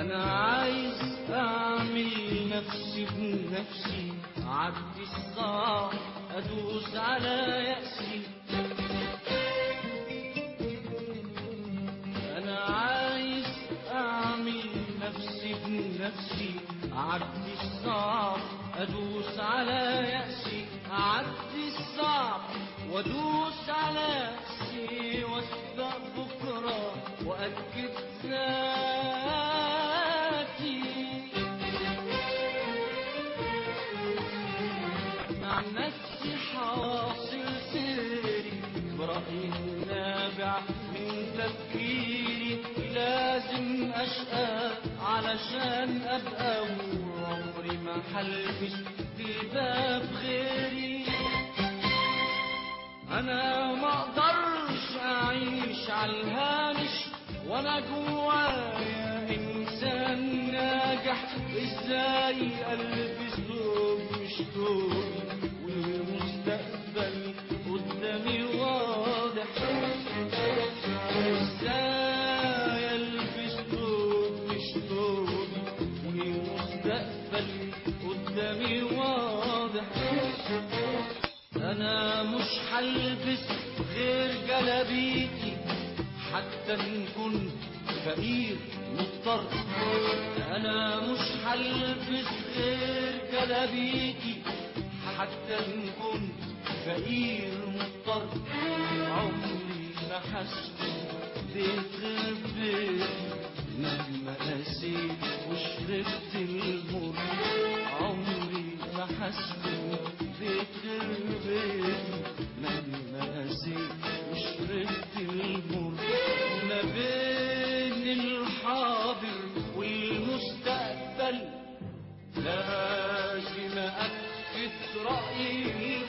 انا عايز اعمل نفسي بنفسي عدي الصعب ادوس على يأسي انا عايز اعمل نفسي بنفسي عدي الصعب ادوس على يأسي عدي الصعب وادوس على نفسي واسبق بكره واكد ذاتي مع نفسي حواصل سيري برأيي النابع من تفكيري لازم أشقى علشان أبقى وعمري ما حلفش في باب غيري أنا ما أقدرش أعيش على الهامش وأنا جوايا إنسان ناجح إزاي ألبس ثوب مش ثوبي والمستقبل قدامي واضح إزاي ألبس ثوب مش ثوبي والمستقبل قدامي واضح انا مش هلبس غير جلابيتي حتى ان كنت فقير مضطر انا مش هلبس غير جلابيتي حتى ان كنت فقير مضطر عمري ما حسبي بيت غير بيتي مهما قسيت وشربت المر عمري ما حسبت بيت غير بيتي مهما قسيت وشربت المر ما بين الحاضر والمستقبل لازم أكد رأيي